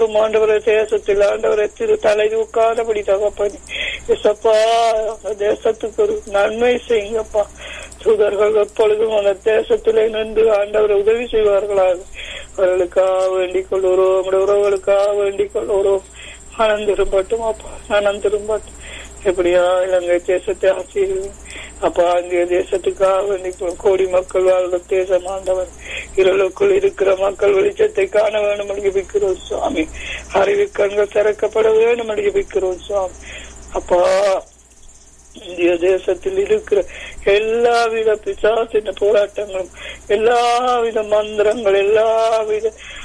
ஆண்டவரை தேசத்தில் ஆண்டவரை திரு தலை தூக்காதபடி தகப்பனே இசப்பா அந்த தேசத்துக்கு ஒரு நன்மை செய்யுங்கப்பா தூதர்கள் எப்பொழுதும் அந்த தேசத்திலே நின்று ஆண்டவரை உதவி செய்வார்களாக அவர்களுக்காக வேண்டிக் கொள்கிறோம் நம்முடைய உறவுகளுக்காக வேண்டிக் கொள்கிறோம் மனம் திரும்பட்டும் அப்பா மனம் திரும்பட்டும் எப்படியா இலங்கை தேசத்தை ஆட்சியில் அப்பா இந்திய தேசத்துக்காக வேண்டிக் கொள்ளும் கோடி மக்கள் வாழ்ந்த தேசம் ஆண்டவர் இருளுக்குள் இருக்கிற மக்கள் வெளிச்சத்தை காண வேண்டும் ஜபிக்கிறோம் சுவாமி அறிவு கண்கள் திறக்கப்பட வேண்டும் ஜபிக்கிறோம் சுவாமி அப்பா இந்திய தேசத்தில் இருக்கிற எல்லாவித பிசாசின போராட்டங்களும் எல்லாவித மந்திரங்கள் எல்லாவித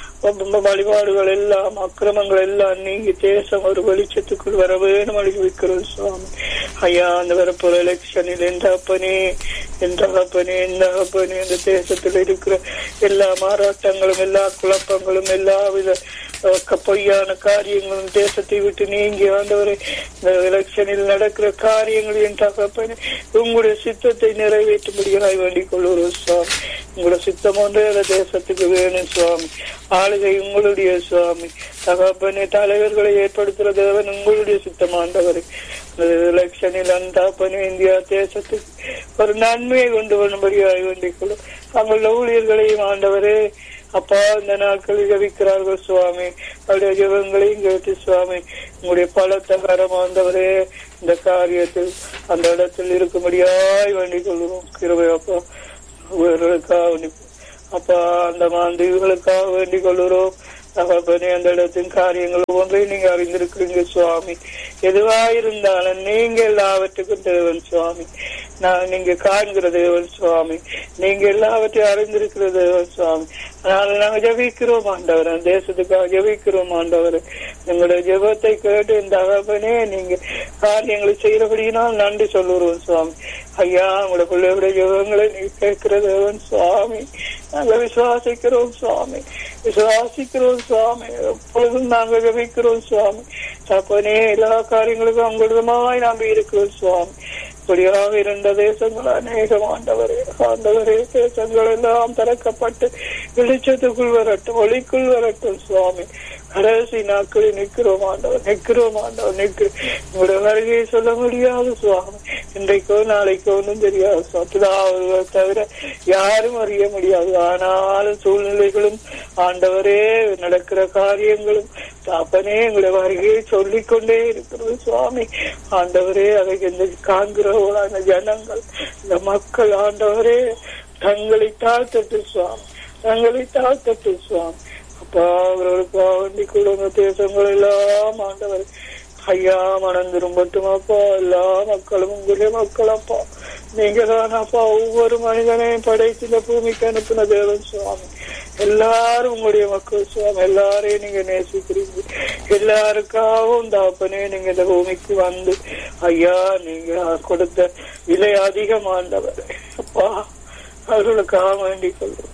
வழிபாடுகள் எல்லாம் அக்கிரமங்கள் எல்லாம் நீங்கி தேசம் ஒரு வெளிச்சத்துக்குள் வர வேணும் அழுகி வைக்கிறோம் சுவாமி ஐயா அந்த வரப்போற எலெக்ஷனில் எந்த அப்பனே எந்த அப்பனே எந்த அப்பனே இந்த தேசத்தில் இருக்கிற எல்லா மாறாட்டங்களும் எல்லா குழப்பங்களும் எல்லாவித பொய்யான காரியங்களும் தேசத்தை விட்டு நீங்கி ஆண்டவரை இந்த எலெக்ஷனில் நடக்கிற காரியங்களையும் தகப்பனே உங்களுடைய சித்தத்தை நிறைவேற்றும்படியாக வேண்டிக் கொள்கிறோம் சுவாமி உங்களோட சித்தம் ஒன்றே அந்த தேசத்துக்கு வேணும் சுவாமி ஆளுகை உங்களுடைய சுவாமி தகப்பனே தலைவர்களை ஏற்படுத்துகிற தேவன் உங்களுடைய சித்தமாண்டவரை எலெக்ஷனில் அந்த இந்தியா தேசத்துக்கு ஒரு நன்மையை கொண்டு வரும்படியாக வேண்டிக் கொள்ளும் தங்களுடைய ஊழியர்களையும் ஆண்டவரே அப்பா இந்த நாட்களில் ஜபிக்கிறார்கள் சுவாமி அவருடைய ஜபங்களையும் கேட்டு சுவாமி உங்களுடைய பலத்த கரமாந்தவரே இந்த காரியத்தில் அந்த இடத்தில் இருக்கும்படியாய் வேண்டிக் கொள்கிறோம் கிருபை அப்பா இவர்களுக்காக அப்பா அந்த மாந்தீவுகளுக்காக வேண்டிக் கொள்கிறோம் தகப்பனே அந்த இடத்தின் காரியங்கள் ஒன்றை நீங்க அறிந்திருக்கிறீங்க சுவாமி எதுவா இருந்தாலும் நீங்க எல்லாவற்றுக்கும் தேவன் சுவாமி நான் நீங்க காண்கிற தேவன் சுவாமி நீங்க எல்லாவற்றையும் அறிந்திருக்கிற தேவன் சுவாமி அதனால நாங்க ஜபிக்கிறோம் ஆண்டவர் தேசத்துக்காக ஜபிக்கிறோம் ஆண்டவர் எங்களுடைய ஜபத்தை கேட்டு இந்த தகப்பனே நீங்க காரியங்களை செய்யறபடியினால் நன்றி சொல்லுறோம் சுவாமி ஐயா உங்களோட பிள்ளைகளுடைய ஜபங்களை நீ கேட்கிற தேவன் சுவாமி நாங்க விசுவாசிக்கிறோம் சுவாமி விசுவாசிக்கிறோம் சுவாமி எப்பொழுதும் நாங்க ஜபிக்கிறோம் சுவாமி தப்பனே எல்லா காரியங்களுக்கும் உங்களிடமாய் நாங்க இருக்கிறோம் சுவாமி இப்படியாக இருந்த தேசங்கள் அநேகம் ஆண்டவரே ஆண்டவரே தேசங்கள் எல்லாம் திறக்கப்பட்டு வெளிச்சத்துக்குள் வரட்டும் ஒளிக்குள் வரட்டும் சுவாமி கடைசி நாட்களில் நிற்கிறோம் ஆண்டவர் நிற்கிறோம் ஆண்டவர் நிற்கிற உங்களுடைய வருகையை சொல்ல முடியாது சுவாமி இன்றைக்கோ நாளைக்கோ ஒன்றும் தெரியாது சுவாமி தவிர யாரும் அறிய முடியாது ஆனாலும் சூழ்நிலைகளும் ஆண்டவரே நடக்கிற காரியங்களும் தாப்பனே எங்களுடைய வருகையை சொல்லிக் கொண்டே இருக்கிறது சுவாமி ஆண்டவரே அதை இந்த காண்கிறவர்களான ஜனங்கள் இந்த மக்கள் ஆண்டவரே தங்களை தாழ்த்தட்டு சுவாமி தங்களை தாழ்த்தட்டு சுவாமி அப்பா அவர்களுக்கு வேண்டி கொடுங்க தேசங்கள் எல்லாம் ஆண்டவர் ஐயா மனம் திரும்பட்டும் அப்பா எல்லா மக்களும் உங்களுடைய மக்கள் அப்பா நீங்க தான் அப்பா ஒவ்வொரு மனிதனையும் படைத்து இந்த பூமிக்கு அனுப்பின தேவன் சுவாமி எல்லாரும் உங்களுடைய மக்கள் சுவாமி எல்லாரையும் நீங்க நேசிக்கிறீங்க எல்லாருக்காகவும் தாப்பனே நீங்க இந்த பூமிக்கு வந்து ஐயா நீங்க கொடுத்த விலை அதிகமாண்டவர் அப்பா அவர்களுக்காக வேண்டிக் கொள்வோம்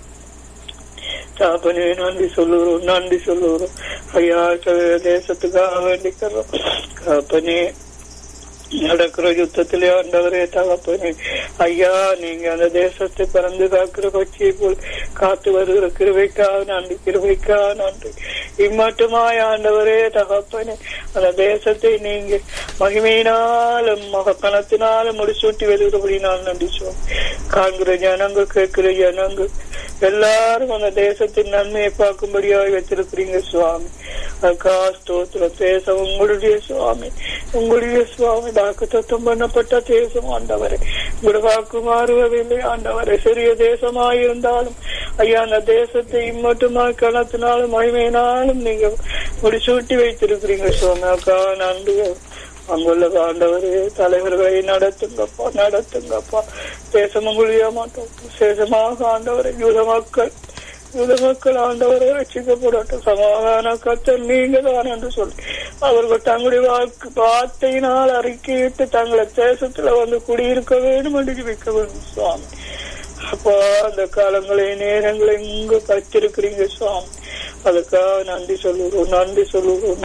தாப்பனே நன்றி சொல்லுகிறோம் நன்றி சொல்லுகிறோம் ஐயா தேசத்துக்காக வேண்டிக்கிறோம் காப்பனே நடக்கிற யுத்தத்திலே ஆண்டவரே தகப்பனே ஐயா நீங்க அந்த தேசத்தை பறந்து காக்கிற பட்சியை போல் காத்து வருகிற கிருவைக்காக நன்றி கிருவைக்காக நன்றி இம்மட்டுமாய் ஆண்டவரே தகப்பனே அந்த தேசத்தை நீங்க மகிமையினாலும் மகப்பணத்தினாலும் முடிசூட்டி வருகிறபடி நான் நன்றி சொல் காண்கிற ஜனங்கள் கேட்கிற ஜனங்கள் எல்லாரும் அந்த தேசத்தின் நன்மையை பார்க்கும்படியாக வச்சிருக்கிறீங்க சுவாமி அக்கா ஸ்தோத்திரம் தேசம் உங்களுடைய சுவாமி உங்களுடைய சுவாமி வாக்கு தத்துவம் பண்ணப்பட்ட தேசம் ஆண்டவரே உங்களோட வாக்கு மாறுவதில்லை ஆண்டவரே சிறிய தேசமாயிருந்தாலும் ஐயா அந்த தேசத்தை இம்மட்டுமாய் கணத்தினாலும் மகிமையினாலும் நீங்க முடிசூட்டி வைத்திருக்கிறீங்க சுவாமி அக்கா நன்றி அங்குள்ள ஆண்டவரே தலைவர்களை நடத்துங்கப்பா நடத்துங்கப்பா தேசம் உங்களுடைய மாட்டோம் விசேஷமாக ஆண்டவரை யூத மக்கள் யூத மக்கள் ஆண்டவரை ரசிக்கப்படட்டும் சமாதான கத்தர் நீங்க தான் என்று சொல்லி அவர்கள் தங்களுடைய வாக்கு வார்த்தையினால் அறிக்கையிட்டு தங்களை தேசத்துல வந்து குடியிருக்க வேண்டும் என்று வைக்க வேண்டும் சுவாமி அப்பா அந்த காலங்களை நேரங்களை இங்கு பச்சிருக்கிறீங்க சுவாமி அதுக்காக நன்றி சொல்லுகிறோம் நன்றி சொல்லுகிறோம்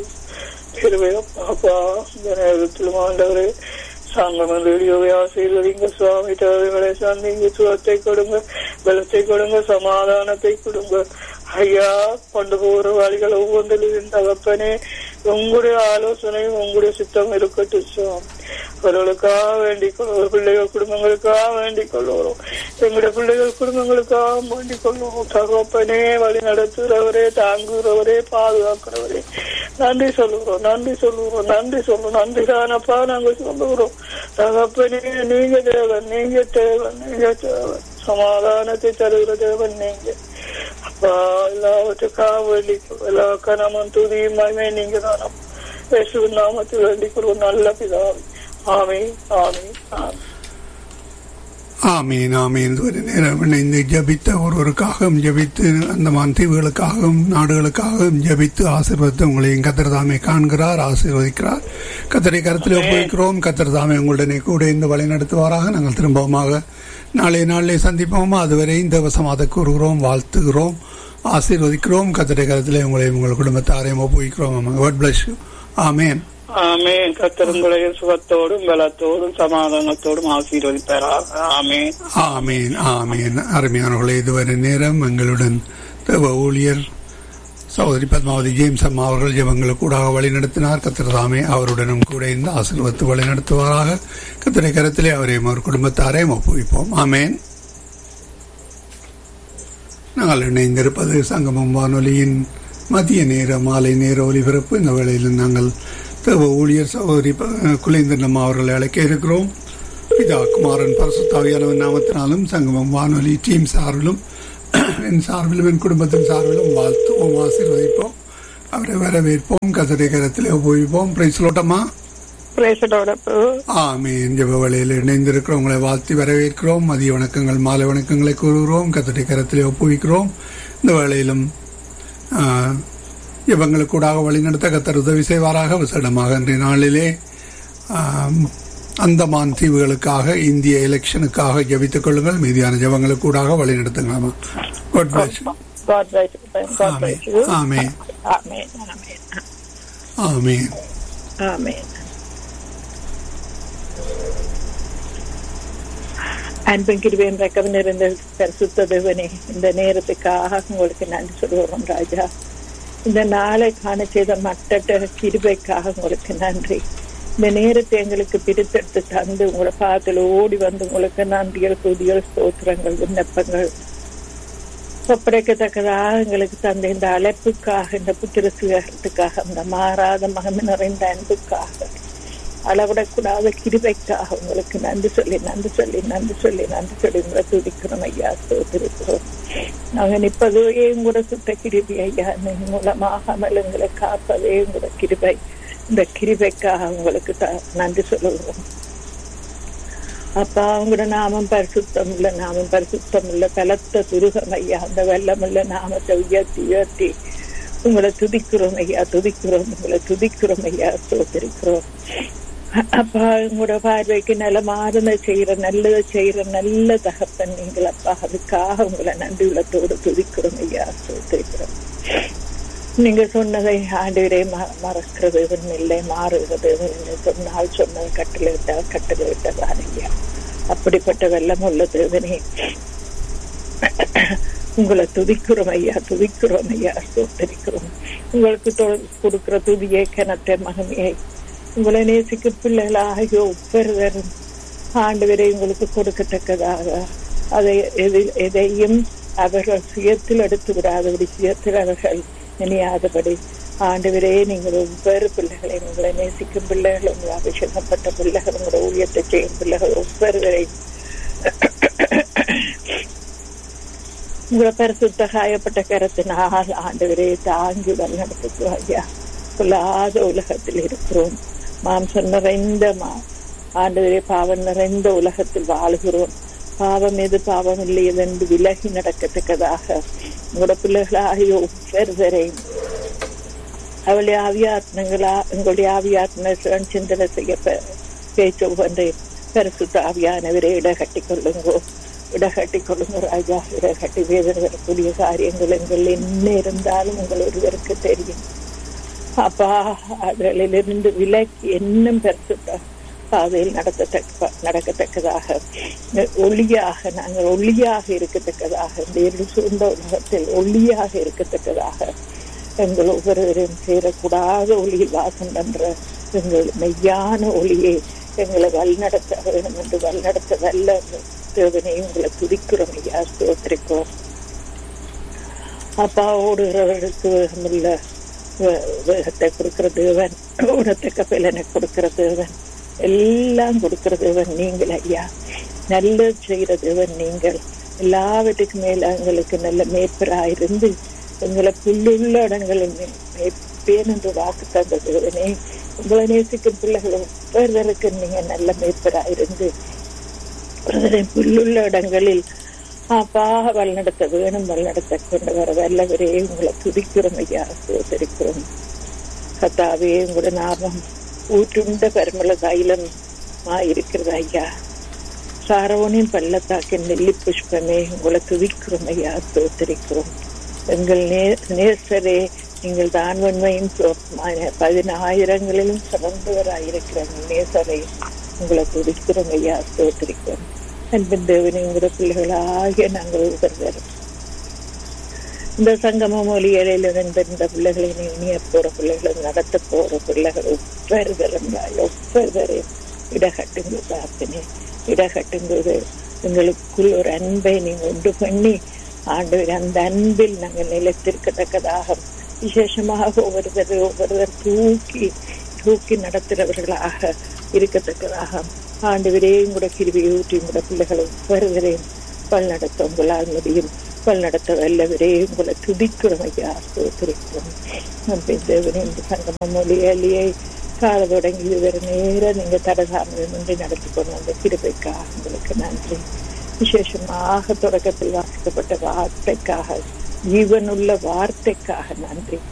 பாப்பா இந்த நேரத்திலும் ஆண்டவரே சாங்கம் ரேடியோவை ஆசீர்வதிங்க சுவாமி தேவைகளை சந்திங்க சுகத்தை கொடுங்க பலத்தை கொடுங்க சமாதானத்தை கொடுங்க ஐயா கொண்டு போகிற வழிகள் ஒவ்வொன்றிலும் தகப்பனே உங்களுடைய ஆலோசனை உங்களுடைய சித்தம் இருக்கட்டும் சுவாமி அவர்களுக்காக வேண்டிக் கொள்வோம் பிள்ளைகள் குடும்பங்களுக்காக வேண்டிக் கொள்வோம் எங்களுடைய பிள்ளைகள் குடும்பங்களுக்காக வேண்டிக் கொள்வோம் தகப்பனே வழி நடத்துகிறவரே தாங்குகிறவரே பாதுகாக்கிறவரே நன்றி சொல்லுகிறோம் நன்றி சொல்லுகிறோம் நன்றி சொல்லுவோம் நன்றி தானப்பா நாங்கள் சொல்லுகிறோம் தகப்பனே நீங்க தேவன் நீங்க தேவன் நீங்க தேவன் சமாதானத்தை தருகிற தேவன் நீங்க அப்பா எல்லாவற்றுக்காக வேண்டிக் எல்லா கனமும் துதியும் மகிமை நீங்க தானம் இயேசுவின் நாமத்தில் வேண்டிக் கொள்வோம் நல்ல பிதாவே ஆமே ஆமே ஆமே ஆமீன் ஆமீன் இதுவரை நேரம் இணைந்து ஜபித்த ஒருவருக்காகவும் ஜபித்து அந்த தீவுகளுக்காகவும் நாடுகளுக்காகவும் ஜபித்து ஆசீர்வதித்து உங்களையும் கத்தர் தாமே காண்கிறார் ஆசீர்வதிக்கிறார் கத்தரை கருத்தில் ஒப்புவிக்கிறோம் கத்தர் தாமே உங்களுடனே கூட இந்த வழி நடத்துவாராக நாங்கள் திரும்பவுமாக நாளை நாளிலே சந்திப்போமா அதுவரை இந்த வசமாக கூறுகிறோம் வாழ்த்துகிறோம் ஆசீர்வதிக்கிறோம் கத்தரை கருத்திலே உங்களையும் உங்கள் குடும்பத்தாரையும் ஒப்புவிக்கிறோம் காட் பிளஸ் ஆமேன் ஆமேன் கத்தருங்களையும் சுகத்தோடும் பலத்தோடும் சமாதானத்தோடும் ஆசீர்வதிப்பாராக ஆமேன் ஆமீன் ஆமீன் அருமையானவர்களே இதுவரை நேரம் எங்களுடன் தேவ ஊழியர் சகோதரி பத்மாவதி ஜேம்ஸ் அம்மா அவர்கள் ஜெபங்களுக்கு கூட வழி நடத்தினார் கத்திரதாமே அவருடனும் கூட இந்த ஆசீர்வத்து வழி நடத்துவாராக கத்திரை கரத்திலே அவரையும் அவர் குடும்பத்தாரையும் ஒப்புவிப்போம் ஆமேன் நாங்கள் இணைந்திருப்பது சங்கமம் வானொலியின் மதிய நேர மாலை நேர ஒலிபரப்பு இந்த வேளையில் நாங்கள் தேவ ஊழியர் சகோதரி குலேந்திரன் அம்மா அவர்களை அழைக்க இருக்கிறோம் பிதா குமாரன் பரசுத்தாவியானவன் நாமத்தினாலும் சங்கமம் வானொலி டீம் சார்பிலும் என் சார்பிலும் என் குடும்பத்தின் சார்பிலும் வாழ்த்துவோம் ஆசீர்வதிப்போம் அவரை வரவேற்போம் கசரை கரத்தில் உபயோகிப்போம் பிரைஸ்லோட்டமா ஆமீன் ஜெப வழியில் இணைந்திருக்கிறவங்களை வாழ்த்தி வரவேற்கிறோம் மதிய வணக்கங்கள் மாலை வணக்கங்களை கூறுகிறோம் கத்தடை கரத்திலே ஒப்புவிக்கிறோம் இந்த வேளையிலும் இவங்களுக்கு கூட வழிநடத்த கத்தர் உதவி செய்வாராக விசேடமாக இன்றைய நாளிலே அந்தமான் தீவுகளுக்காக இந்திய எலெக்ஷனுக்காக ஜபித்துக் கொள்ளுங்கள் மீதியான ஜபங்களுக்கு கூட வழி நடத்துங்களாமா God bless you. God bless you. God bless you. Amen. Amen. Amen. ஆமீன் Amen. அன்பின் கிருபையும் ரெக்கம் நிறைந்த பரிசுத்த தேவனே இந்த நேரத்துக்காக உங்களுக்கு நன்றி சொல்லுவோம் ராஜா இந்த நாளை காண செய்த மட்டற்ற கிருபைக்காக உங்களுக்கு நன்றி இந்த நேரத்தை எங்களுக்கு பிரித்தெடுத்து தந்து உங்களை பாத்துல ஓடி வந்து உங்களுக்கு நன்றிகள் துதிகள் ஸ்தோத்திரங்கள் விண்ணப்பங்கள் ஒப்படைக்கத்தக்கதாக எங்களுக்கு தந்த இந்த அழைப்புக்காக இந்த புத்திர சுயத்துக்காக இந்த மாறாத மகமை நிறைந்த அன்புக்காக அளவிடக்கூடாத கிருபைக்காக உங்களுக்கு நன்றி சொல்லி நன்றி சொல்லி நன்றி சொல்லி நன்றி சொல்லி உங்களை துடிக்கிறோம் ஐயா ஸ்தோத்திருக்கிறோம் நாங்க நிற்பதே உங்களோட சுத்த கிருபி ஐயா நீங்க மூலமாக எங்களை காப்பதே உங்களோட கிருபை இந்த கிருபைக்காக உங்களுக்கு நன்றி சொல்லுகிறோம் அப்பா உங்களோட நாமம் பரிசுத்தம் இல்ல நாமம் பரிசுத்தம் இல்ல பலத்த துருகம் ஐயா அந்த வெள்ளம் இல்ல நாமத்தை உயர்த்தி உயர்த்தி உங்களை துதிக்கிறோம் ஐயா துதிக்கிறோம் உங்களை துதிக்கிறோம் ஐயா சோதரிக்கிறோம் அப்பா உங்களோட பார்வைக்கு நல்ல மாறுத செய்யற நல்லதை செய்யற நல்ல தகப்பன் நீங்கள் அப்பா அதுக்காக உங்களை நன்றி உள்ளத்தோடு துதிக்கிறோம் ஐயா சோதரிக்கிறோம் நீங்க சொன்னதை ஆண்டவரே மறக்கிறது இல்லை மாறுகிறது சொன்னால் சொன்னதை கட்டளை விட்டால் கட்டளை விட்டதான் ஐயா அப்படிப்பட்ட வெள்ளம் உள்ள தேவனே உங்களை துதிக்கிறோம் ஐயா துதிக்கிறோம் ஐயா சோத்தரிக்கிறோம் உங்களுக்கு கொடுக்கிற துதியை கனத்தை மகமையை உங்களை நேசிக்க பிள்ளைகளாக ஒவ்வொருவரும் ஆண்டவரை உங்களுக்கு கொடுக்கத்தக்கதாக அதை எதையும் அவர்கள் சுயத்தில் எடுத்து விடாதபடி சுயத்தில் அவர்கள் நினையாதபடி ஆண்டவரே நீங்கள் ஒவ்வொரு பிள்ளைகளையும் உங்களை நேசிக்கும் பிள்ளைகள் உங்களை அபிஷேகப்பட்ட பிள்ளைகள் உங்களோட ஊழியத்தை செய்யும் பிள்ளைகள் ஒவ்வொருவரையும் உங்களை பரிசுத்த காயப்பட்ட கரத்தினால் ஆண்டவரே தாங்கி வழிநடத்துகிறோம் ஐயா கொள்ளாத உலகத்தில் இருக்கிறோம் மாம்சம் நிறைந்த மா ஆண்டவரே பாவம் நிறைந்த உலகத்தில் வாழுகிறோம் பாவம் எது பாவம் இல்லை என்று விலகி நடக்கத்தக்கதாக உங்களோட பிள்ளைகளாகிய ஒவ்வொருவரையும் அவளுடைய ஆவியாத்மங்களா உங்களுடைய ஆவியாத்ம சிந்தனை செய்ய பேச்சு ஒவ்வொன்றையும் பரிசுத்த ஆவியானவரை இடகட்டி கொள்ளுங்கோ இடகட்டி கொள்ளுங்க ராஜா இடகட்டி வேதனை வரக்கூடிய காரியங்கள் எங்கள் என்ன இருந்தாலும் உங்கள் ஒருவருக்கு தெரியும் அப்பா அதிலிருந்து விலக்கி இன்னும் பெருசுத்த பாதையில் நடத்தத்தக்க நடக்கத்தக்கதாக ஒளியாக நாங்கள் ஒளியாக இருக்கத்தக்கதாக இந்த இருள் சூழ்ந்த உலகத்தில் ஒளியாக இருக்கத்தக்கதாக எங்கள் ஒவ்வொருவரையும் சேரக்கூடாத ஒளியில் வாசம் பண்ற எங்கள் மெய்யான ஒளியை எங்களை வழிநடத்த வேணும் என்று வழிநடத்த வல்ல தேவனை உங்களை துதிக்கிறோம் ஐயா ஸ்தோத்திரிக்கிறோம் அப்பா ஓடுகிறவர்களுக்கு வேகமுள்ள வேகத்தை கொடுக்கிற தேவன் ஓடத்தக்க பலனை கொடுக்கிற தேவன் எல்லாம் கொடுக்கிற தேவன் நீங்கள் ஐயா நல்ல செய்கிற தேவன் நீங்கள் எல்லாவற்றுக்கும் மேல எங்களுக்கு நல்ல மேய்ப்பராயிருந்து எங்களை புல்லுள்ள இடங்களில் மேய்ப்பேன் என்று வாக்கு தந்த தேவனே உங்களை நேசிக்கும் பிள்ளைகள் ஒவ்வொருவருக்கு நீங்க நல்ல மேய்ப்பராயிருந்து புல்லுள்ள இடங்களில் அப்பா வழிநடத்த வேணும் வழிநடத்த கொண்டு வர வல்லவரே உங்களை துதிக்கிறோம் ஐயா சோதரிக்கிறோம் கத்தாவே உங்களோட நாமம் ஊற்றுண்ட பரிமள தைலம் இருக்கிறது ஐயா சாரவனின் பள்ளத்தாக்கின் நெல்லி புஷ்பமே உங்களை துதிக்கிறோம் ஐயா சோதரிக்கிறோம் எங்கள் நே நேசரே நீங்கள் தான் உண்மையும் பதினாயிரங்களிலும் சிறந்தவராயிருக்கிற நேசரை உங்களை துதிக்கிறோம் ஐயா சோதரிக்கிறோம் அன்பின் தேவனை உங்களோட பிள்ளைகளாகிய நாங்கள் ஒவ்வொருவரும் இந்த சங்கம மொழிகளில் இருந்த இந்த பிள்ளைகளை இனிய போற பிள்ளைகளை நடத்த போற பிள்ளைகள் ஒவ்வொருவரும் ஒவ்வொருவரையும் இடகட்டுங்க பிரார்த்தனை இடகட்டும்போது எங்களுக்குள் ஒரு அன்பை நீங்க உண்டு பண்ணி ஆண்டு அந்த அன்பில் நாங்கள் நிலைத்திருக்கத்தக்கதாக விசேஷமாக ஒவ்வொருவர் ஒவ்வொருவர் தூக்கி தூக்கி நடத்துகிறவர்களாக இருக்கத்தக்கதாக ஆண்டவரையும் கூட கிருவியை ஊற்றி உங்களோட பிள்ளைகளை ஒவ்வொருவரையும் பல் நடத்த உங்களால் முடியும் பல் நடத்த வல்லவரே உங்களை துதிக்கிறோம் ஐயா சோத்திருக்கிறோம் தேவனே இந்த சங்கம மொழியாளியை கால தொடங்கி இதுவரை நேரம் நீங்க தடசாமின்றி நடத்தி கொண்டு வந்த கிருபைக்காக உங்களுக்கு நன்றி விசேஷமாக தொடக்கத்தில் வாசிக்கப்பட்ட வார்த்தைக்காக ஜீவனுள்ள வார்த்தைக்காக நன்றி